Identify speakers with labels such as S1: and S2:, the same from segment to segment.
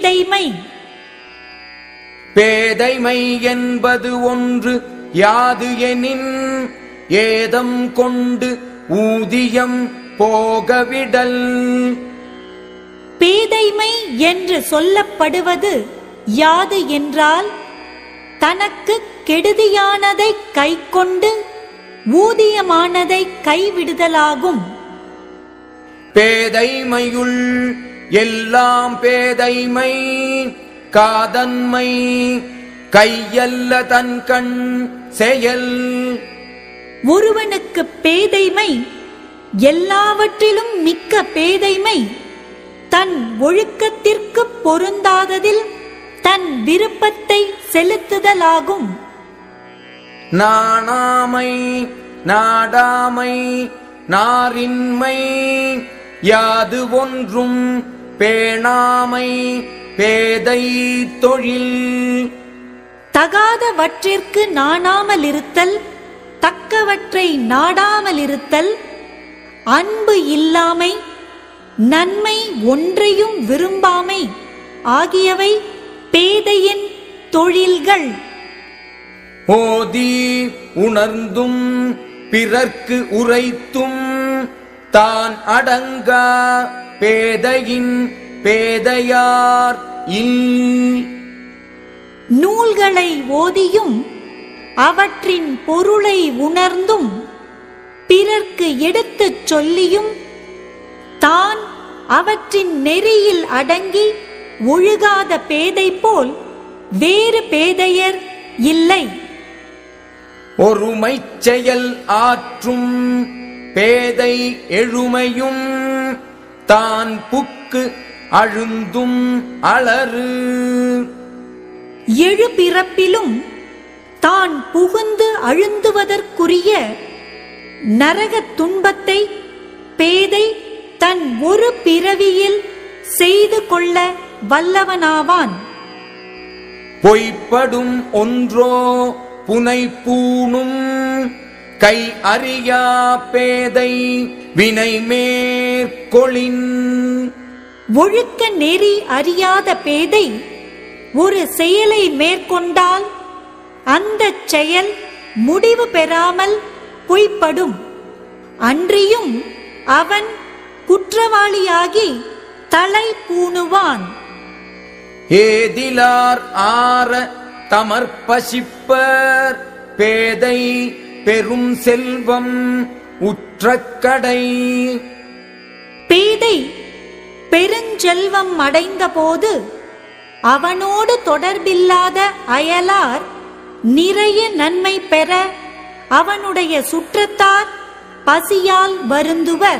S1: பேதைமை
S2: பேதைமை என்பது ஒன்று யாது எனின் ஏதம் கொண்டு ஊதியம் போகவிடல்
S1: பேதைமை என்று சொல்லப்படுவது யாது என்றால் தனக்கு கெடுதியானதை கைக்கொண்டு ஊதியமானதை கைவிடுதலாகும்
S2: பேதைமையுள் எல்லாம் பேதைமை காதன்மை கையல்ல தன் கண் செயல்
S1: ஒருவனுக்கு பேதைமை எல்லாவற்றிலும் மிக்க பேதைமை தன் ஒழுக்கத்திற்கு பொருந்தாததில் தன் விருப்பத்தை செலுத்துதலாகும்
S2: நாணாமை நாடாமை நாரின்மை யாது ஒன்றும் பேணாமை பேதை தொழில்
S1: தகாதவற்றிற்கு நாணாமலிருத்தல் தக்கவற்றை நாடாமலிருத்தல் அன்பு இல்லாமை நன்மை ஒன்றையும் விரும்பாமை ஆகியவை பேதையின் தொழில்கள்
S2: ஓதி உணர்ந்தும் பிறர்க்கு உரைத்தும் தான் அடங்கா பேதையின் பேதையார் இல்
S1: நூல்களை ஓதியும் அவற்றின் பொருளை உணர்ந்தும் பிறர்க்கு எடுத்துச் சொல்லியும் தான் அவற்றின் நெறியில் அடங்கி ஒழுகாத பேதை போல் வேறு பேதையர் இல்லை
S2: ஒருமைச் செயல் ஆற்றும் பேதை எழுமையும் தான் புக்கு அழுந்தும் அலறு
S1: எழு பிறப்பிலும் தான் புகுந்து அழுந்துவதற்குரிய நரகத் துன்பத்தை பேதை தன் ஒரு பிறவியில் செய்து கொள்ள வல்லவனாவான்
S2: பொய்ப்படும் ஒன்றோ புனை பூணும் கை அறியா பேதை வினை மேற்கொளின்
S1: ஒழுக்க நெறி அறியாத பேதை ஒரு செயலை மேற்கொண்டால் அந்தச் செயல் முடிவு பெறாமல் பொய்ப்படும் அன்றியும் அவன் குற்றவாளியாகி தலை பூணுவான்
S2: ஏதிலார் ஆற தமர்பசிப்பர் பேதை பெரும் செல்வம் உற்றக்கடை
S1: பேதை பெருஞ்செல்வம் அடைந்தபோது அவனோடு தொடர்பில்லாத அயலார் நிறைய நன்மை பெற அவனுடைய சுற்றத்தார் பசியால் வருந்துவர்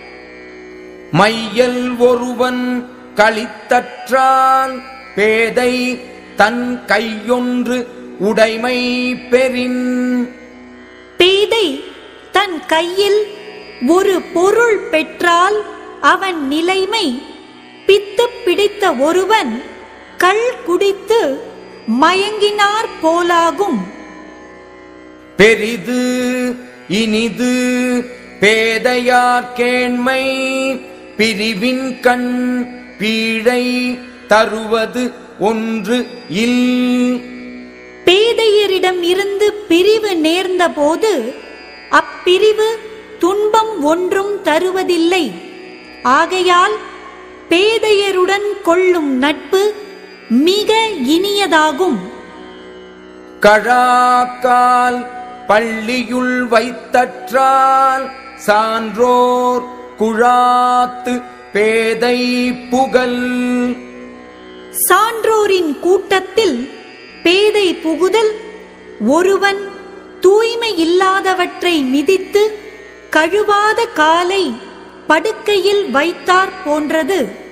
S2: மையல் ஒருவன் களித்தற்றால் பேதை தன் கையொன்று உடைமை பெறின்
S1: பேதை தன் கையில் ஒரு பொருள் பெற்றால் அவன் நிலைமை பித்து பிடித்த ஒருவன் கள் குடித்து மயங்கினார் போலாகும்
S2: பெரிது இனிது பேதையார் கேண்மை பிரிவின் கண் பீழை தருவது ஒன்று இல்
S1: பேதையரிடம் இருந்து பிரிவு நேர்ந்தபோது அப்பிரிவு துன்பம் ஒன்றும் தருவதில்லை ஆகையால் பேதையருடன் கொள்ளும் நட்பு மிக இனியதாகும்
S2: கழாக்கால் பள்ளியுள் வைத்தற்றால் சான்றோர் குழாத்து பேதை புகழ்
S1: சான்றோரின் கூட்டத்தில் பேதை புகுதல் ஒருவன் தூய்மை இல்லாதவற்றை மிதித்து கழுவாத காலை படுக்கையில் வைத்தார் போன்றது